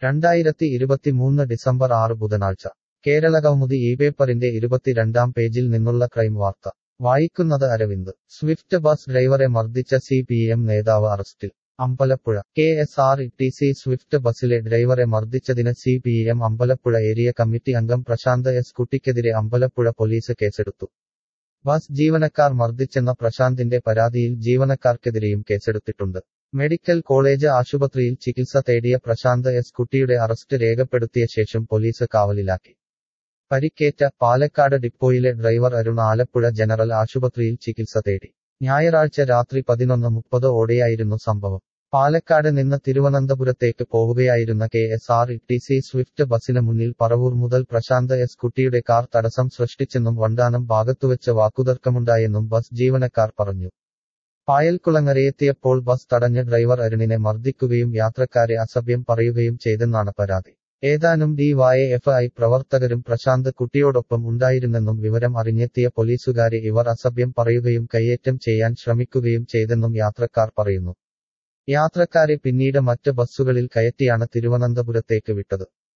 രണ്ടായിരത്തി ഇരുപത്തിമൂന്ന് ഡിസംബർ ആറ് ബുധനാഴ്ച കേരള കൗമുദി ഈ പേപ്പറിന്റെ ഇരുപത്തിരണ്ടാം പേജിൽ നിന്നുള്ള ക്രൈം വാർത്ത വായിക്കുന്നത് അരവിന്ദ് സ്വിഫ്റ്റ് ബസ് ഡ്രൈവറെ മർദ്ദിച്ച സി പി എം നേതാവ് അറസ്റ്റിൽ Ambalappuzha K S R T C swift ബസ്സിലെ ഡ്രൈവറെ മർദ്ദിച്ചതിന് C P M Ambalappuzha area committee അംഗം പ്രശാന്ത് എസ് കുട്ടിക്കെതിരെ അമ്പലപ്പുഴ പോലീസ് കേസെടുത്തു ബസ് ജീവനക്കാർ മർദ്ദിച്ചെന്ന പ്രശാന്തിന്റെ പരാതിയിൽ ജീവനക്കാർക്കെതിരെയും കേസെടുത്തിട്ടുണ്ട് മെഡിക്കൽ കോളേജ് ആശുപത്രിയിൽ ചികിത്സ തേടിയ പ്രശാന്ത് എസ് കുട്ടിയുടെ അറസ്റ്റ് രേഖപ്പെടുത്തിയ ശേഷം പോലീസ് കാവലിലാക്കി പരിക്കേറ്റ പാലക്കാട് ഡിപ്പോയിലെ ഡ്രൈവർ അരുൺ ആലപ്പുഴ ജനറൽ ആശുപത്രിയിൽ ചികിത്സ തേടി ഞായറാഴ്ച രാത്രി പതിനൊന്ന് മുപ്പത് ഓടെയായിരുന്നു സംഭവം പാലക്കാട് നിന്ന് തിരുവനന്തപുരത്തേക്ക് പോവുകയായിരുന്ന K S R T C swift ബസിന് മുന്നിൽ പറവൂർ മുതൽ പ്രശാന്ത് എസ് കുട്ടിയുടെ കാർ തടസ്സം സൃഷ്ടിച്ചെന്നും വണ്ടാനം ഭാഗത്തുവെച്ച് വാക്കുതർക്കമുണ്ടായെന്നും ബസ് ജീവനക്കാർ പറഞ്ഞു പായൽക്കുളങ്ങരയെത്തിയപ്പോൾ ബസ് തടഞ്ഞ് ഡ്രൈവർ അരുണിനെ മർദ്ദിക്കുകയും യാത്രക്കാരെ അസഭ്യം പറയുകയും ചെയ്തെന്നാണ് പരാതി ഏതാനും ഡിവൈഎഫ്ഐ പ്രവർത്തകരും പ്രശാന്ത് കുട്ടിയോടൊപ്പം ഉണ്ടായിരുന്നെന്നും വിവരം അറിഞ്ഞെത്തിയ പോലീസുകാരെ ഇവർ അസഭ്യം പറയുകയും കയ്യേറ്റം ചെയ്യാൻ ശ്രമിക്കുകയും ചെയ്തെന്നും യാത്രക്കാർ പറയുന്നു യാത്രക്കാരെ പിന്നീട് മറ്റ് ബസ്സുകളിൽ കയറ്റിയാണ് തിരുവനന്തപുരത്തേക്ക് വിട്ടത്